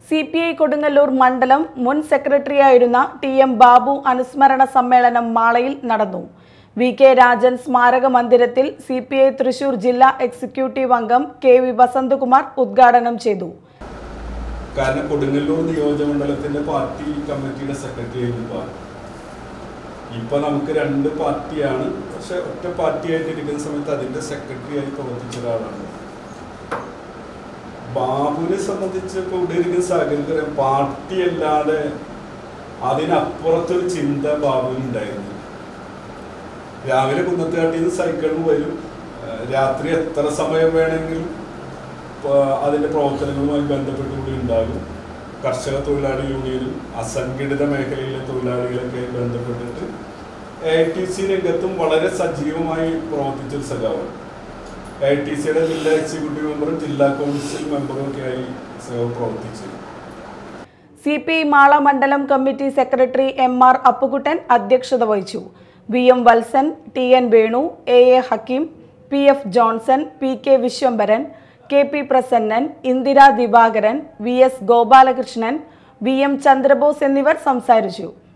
C P I Kodungallur മണ്ഡലം മുൻ സെക്രട്ടറിയായിരുന്ന ടി എം ബാബു അനുസ്മരണ സമ്മേളനം മാളയിൽ നടന്നു വി കെ രാജൻ സ്മാരക മന്ദിരത്തിൽ സി പി ഐ തൃശൂർ ജില്ലാ എക്സിക്യൂട്ടീവ് അംഗം കെ വി വസന്തകുമാർ ഉദ്ഘാടനം ചെയ്തു കാരണം കൊടുങ്ങല്ലൂർ നിയോജകമണ്ഡലത്തിന്റെ പാർട്ടി കമ്മിറ്റിയുടെ സെക്രട്ടറി ആയിരുന്നു ഇപ്പൊ നമുക്ക് രണ്ട് പാർട്ടിയാണ് പക്ഷെ ഒറ്റ പാർട്ടിയായിട്ട് ഇരിക്കുന്ന സമയത്ത് അതിന്റെ സെക്രട്ടറി ആയി പ്രവർത്തിച്ച ഒരാളാണ് ബാബുവിനെ സംബന്ധിച്ച് ഇപ്പൊ ഇവിടെ ഇരിക്കുന്ന സാഹചര്യത്തിൽ പാർട്ടി അല്ലാതെ അതിനപ്പുറത്തൊരു ചിന്ത ബാബുവിന് ഉണ്ടായിരുന്നു രാവിലെ കുന്നത്തുകാട്ടിൽ നിന്ന് സൈക്കിളിൽ വരും ഏഹ് രാത്രി എത്ര സമയം വേണമെങ്കിലും ഇപ്പൊ അതിന്റെ പ്രവർത്തനങ്ങളുമായി ബന്ധപ്പെട്ടുകൂടി ഉണ്ടാകും കർഷക തൊഴിലാളി യൂണിയനും അസംഘടിത മേഖലയിലെ തൊഴിലാളികളൊക്കെ ബന്ധപ്പെട്ടിട്ട് എ ടി സി രംഗത്തും വളരെ സജീവമായി പ്രവർത്തിച്ചൊരു സഖാവാണ് എ ടി സിയുടെ ജില്ലാ എക്സിക്യൂട്ടീവ് മെമ്പറും ജില്ലാ കൗൺസിൽ മെമ്പറും ഒക്കെ ആയി സഖാവ് പ്രവർത്തിച്ചു സി പി ഐ മാള മണ്ഡലം committee secretary M R Appukuttan അധ്യക്ഷത വഹിച്ചു V M Valsan T N Venu A A Hakeem P F Johnson P K Viswambharan K P Prasannan Indira Divakaran V S Gopalakrishnan V M Chandrabose എന്നിവർ സംസാരിച്ചു